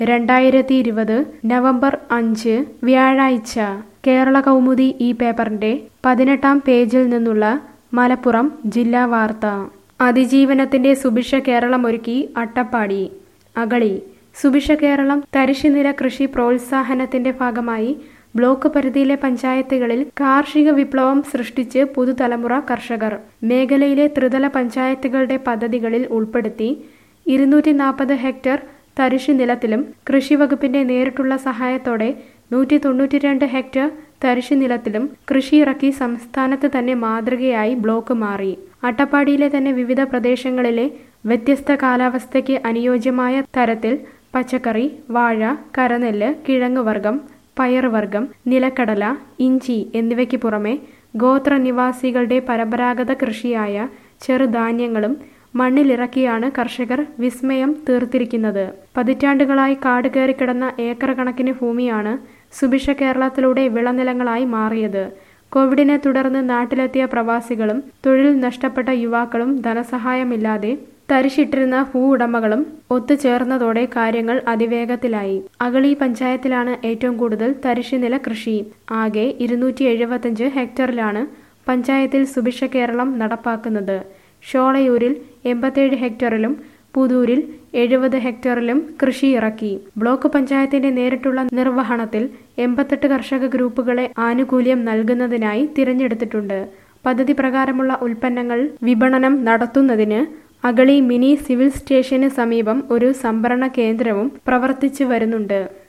രണ്ടായിരത്തി ഇരുപത് നവംബർ അഞ്ച് വ്യാഴാഴ്ച കേരള കൗമുദി ഈ പേപ്പറിന്റെ പതിനെട്ടാം പേജിൽ നിന്നുള്ള മലപ്പുറം ജില്ലാ വാർത്ത അതിജീവനത്തിന്റെ സുഭിക്ഷ കേരളമൊരുക്കി അട്ടപ്പാടി അകളി സുഭിക്ഷ കേരളം തരിശുനില കൃഷി പ്രോത്സാഹനത്തിന്റെ ഭാഗമായി ബ്ലോക്ക് പരിധിയിലെ പഞ്ചായത്തുകളിൽ കാർഷിക വിപ്ലവം സൃഷ്ടിച്ച് പുതുതലമുറ കർഷകർ മേഖലയിലെ ത്രിതല പഞ്ചായത്തുകളുടെ പദ്ധതികളിൽ ഉൾപ്പെടുത്തി ഇരുന്നൂറ്റി നാൽപ്പത് ഹെക്ടർ തരിശു നിലത്തിലും കൃഷി വകുപ്പിന്റെ നേരിട്ടുള്ള സഹായത്തോടെ നൂറ്റി തൊണ്ണൂറ്റിരണ്ട് ഹെക്ടർ തരിശു നിലത്തിലും കൃഷിയിറക്കി സംസ്ഥാനത്ത് തന്നെ മാതൃകയായി ബ്ലോക്ക് മാറി അട്ടപ്പാടിയിലെ തന്നെ വിവിധ പ്രദേശങ്ങളിലെ വ്യത്യസ്ത കാലാവസ്ഥയ്ക്ക് അനുയോജ്യമായ തരത്തിൽ പച്ചക്കറി വാഴ കരനെല്ല് കിഴങ്ങുവർഗം പയറുവർഗം നിലക്കടല ഇഞ്ചി എന്നിവയ്ക്ക് പുറമെ ഗോത്രനിവാസികളുടെ പരമ്പരാഗത കൃഷിയായ ചെറുധാന്യങ്ങളും മണ്ണിലിറക്കിയാണ് കർഷകർ വിസ്മയം തീർത്തിരിക്കുന്നത് പതിറ്റാണ്ടുകളായി കാട് കയറിക്കിടന്ന ഏക്കർ കണക്കിന് ഭൂമിയാണ് സുഭിക്ഷ കേരളത്തിലൂടെ വിളനിലങ്ങളായി മാറിയത് കോവിഡിനെ തുടർന്ന് നാട്ടിലെത്തിയ പ്രവാസികളും തൊഴിൽ നഷ്ടപ്പെട്ട യുവാക്കളും ധനസഹായമില്ലാതെ തരിശിട്ടിരുന്ന ഭൂ ഉടമകളും ഒത്തുചേർന്നതോടെ കാര്യങ്ങൾ അതിവേഗത്തിലായി അകളി പഞ്ചായത്തിലാണ് ഏറ്റവും കൂടുതൽ തരിശുനില കൃഷി ആകെ ഇരുന്നൂറ്റി എഴുപത്തഞ്ച് ഹെക്ടറിലാണ് പഞ്ചായത്തിൽ സുഭിക്ഷ കേരളം നടപ്പാക്കുന്നത് ഷോളയൂരിൽ എൺപത്തേഴ് ഹെക്ടറിലും പുതൂരിൽ എഴുപത് ഹെക്ടറിലും കൃഷി ഇറക്കി ബ്ലോക്ക് പഞ്ചായത്തിന്റെ നേരിട്ടുള്ള നിർവഹണത്തിൽ എൺപത്തെട്ട് കർഷക ഗ്രൂപ്പുകളെ ആനുകൂല്യം നൽകുന്നതിനായി തിരഞ്ഞെടുത്തിട്ടുണ്ട് പദ്ധതി പ്രകാരമുള്ള ഉൽപ്പന്നങ്ങൾ വിപണനം നടത്തുന്നതിന് അകളി മിനി സിവിൽ സ്റ്റേഷന് സമീപം ഒരു സംഭരണ കേന്ദ്രവും പ്രവർത്തിച്ചു വരുന്നുണ്ട്